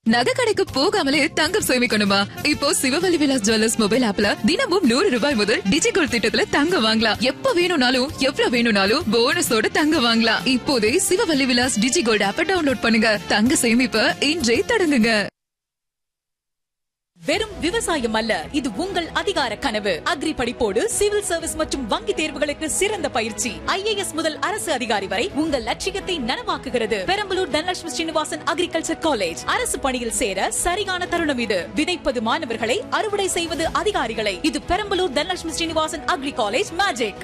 நகை கடைக்கு போகாமலே தங்கம் சேமிக்கணுமா இப்போ சிவவல்லி விலாஸ் ஜுவல்லர்ஸ் மொபைல் ஆப்ல தினமும் நூறு ரூபாய் முதல் டிஜிகோல் திட்டத்துல தங்கம் வாங்கலாம் எப்ப வேணும்னாலும் எவ்வளவு வேணும்னாலும் போனஸோட தங்கம் வாங்கலாம் இப்போதே சிவவல்லி விலாஸ் டிஜிகோல்ட் ஆப்ப டவுன்லோட் பண்ணுங்க தங்க சேமிப்ப இன்றே தொடங்குங்க வெறும் விவசாயம் அல்ல இது உங்கள் அதிகார கனவு அக்ரி படிப்போடு சிவில் சர்வீஸ் மற்றும் வங்கி தேர்வுகளுக்கு சிறந்த பயிற்சி ஐஏஎஸ் முதல் அரசு அதிகாரி வரை உங்கள் லட்சியத்தை நனவாக்குகிறது பெரம்பலூர் தனலட்சுமி ஸ்ரீனிவாசன் அக்ரிகல்ச்சர் காலேஜ் அரசு பணியில் சேர சரியான தருணம் இது விதைப்பது மாணவர்களை அறுவடை செய்வது அதிகாரிகளை இது Perambalur Dhanalakshmi Srinivasan agri college magic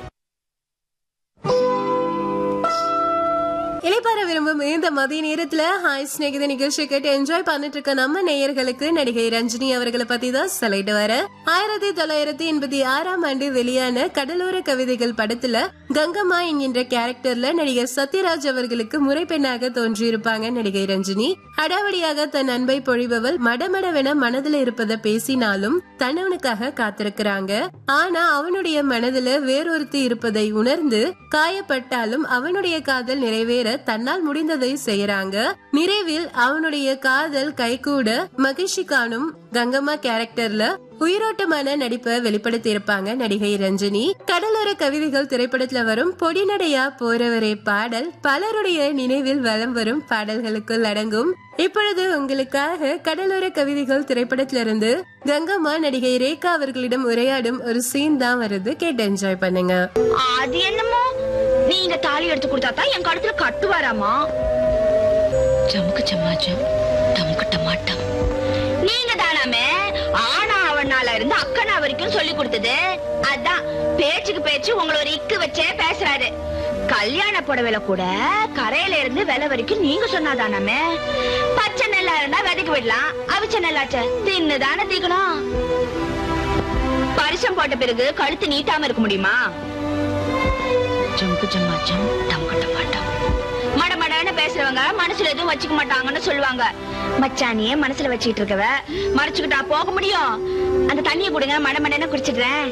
இளைப்பாற விரும்பும் இந்த மதிய நேரத்துல ஹாய் ஸ்நேகித நிகழ்ச்சி கேட்டு என்ஜாய் பண்ணிட்டு இருக்க நம்ம நேயர்களுக்கு நடிகை ரஞ்சினி அவர்களை பத்தி தான் சொல்லிட்டு வர ஆயிரத்தி தொள்ளாயிரத்தி எண்பத்தி ஆறாம் ஆண்டு வெளியான கடலோர கவிதைகள் படத்துல கங்கம்மா என்கின்ற கேரக்டர்ல நடிகர் சத்யராஜ் அவர்களுக்கு முறைப்பெண்ணாக தோன்றியிருப்பாங்க நடிகை ரஞ்சினி அடாவடியாக தன் அன்பை பொழிபவள் மடமடவென மனதுல இருப்பதை பேசினாலும் தன்னவனுக்காக காத்திருக்கிறாங்க ஆனா அவனுடைய மனதுல வேறொருத்தி இருப்பதை உணர்ந்து காயப்பட்டாலும் அவனுடைய காதல் நிறைவேற தன்னால் முடிந்ததை செய்யறாங்க நிறைவில் அவனுடைய காதல் கைகூட மகிழ்ச்சி காணும் கங்கம்மா கேரக்டர்ல உயிரோட்டமான நடிப்பை வெளிப்படுத்தி இருப்பாங்க நடிகை ரஞ்சினி கடலோர கவிதைகள் திரைப்படத்துல வரும் பொடிநடையா போறவரே பாடல் பலருடைய நினைவில் வலம் வரும் பாடல்களுக்குள் அடங்கும் இப்பொழுது உங்களுக்காக கடலோர கவிதைகள் திரைப்படத்துல இருந்து கங்கம்மா நடிகை ரேகா அவர்களிடம் உரையாடும் ஒரு சீன் தான் வருது கேட்டு என்ஜாய் பண்ணுங்க அது என்னமோ நீங்க தாலி எடுத்து கொடுத்தா தான் என் கழுத்துல கட்டுவாராமா ஜமுக்கு சமாஜம் டமுக்கு டமாட்டம் நீங்க தானாமே ஆனா அவனால இருந்து அக்கனா வரைக்கும் சொல்லி கொடுத்தது அதான் பேச்சுக்கு பேச்சு உங்களை ஒரு இக்கு வச்சே பேசுறாரு கல்யாண புடவைல கூட கரையில இருந்து விலை வரைக்கும் நீங்க சொன்னாதானாமே பச்சை நெல்லா இருந்தா விதைக்கு விடலாம் அவிச்ச நெல்லாச்ச தின்னு தானே தீக்கணும் பரிசம் போட்ட பிறகு கழுத்து நீட்டாம இருக்க முடியுமா ஜம்கு ஜம்மாச்சம் டம்கட்ட மாட்டோம் மடமடன்னு பேசுறவங்க மனசுல எதுவும் வச்சுக்க மாட்டாங்கன்னு சொல்லுவாங்க மச்சானியே மனசுல வச்சுக்கிட்டு இருக்கவ மறைச்சுக்கிட்டா போக முடியும் அந்த தண்ணியை கொடுங்க மடமடன்னு குடிச்சிடுறேன்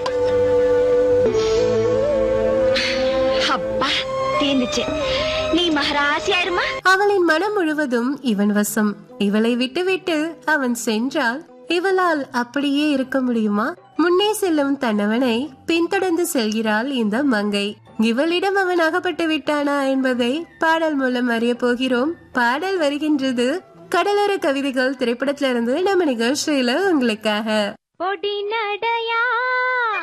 அப்பா தீர்ந்துச்சு நீ மகராசியாயிருமா அவளின் மனம் முழுவதும் இவன் வசம் இவளை விட்டுவிட்டு அவன் சென்றால் இவளால் அப்படியே இருக்க முடியுமா முன்னே செல்லும் தன்னவனை பின்தொடர்ந்து செல்கிறாள் இந்த மங்கை இவளிடம் அவன் அகப்பட்டு விட்டானா என்பதை பாடல் மூலம் அறிய போகிறோம் பாடல் வருகின்றது கடலோர கவிதைகள் திரைப்படத்திலிருந்து நம்ம நிகழ்ச்சியில உங்களுக்காக பொடி நடையா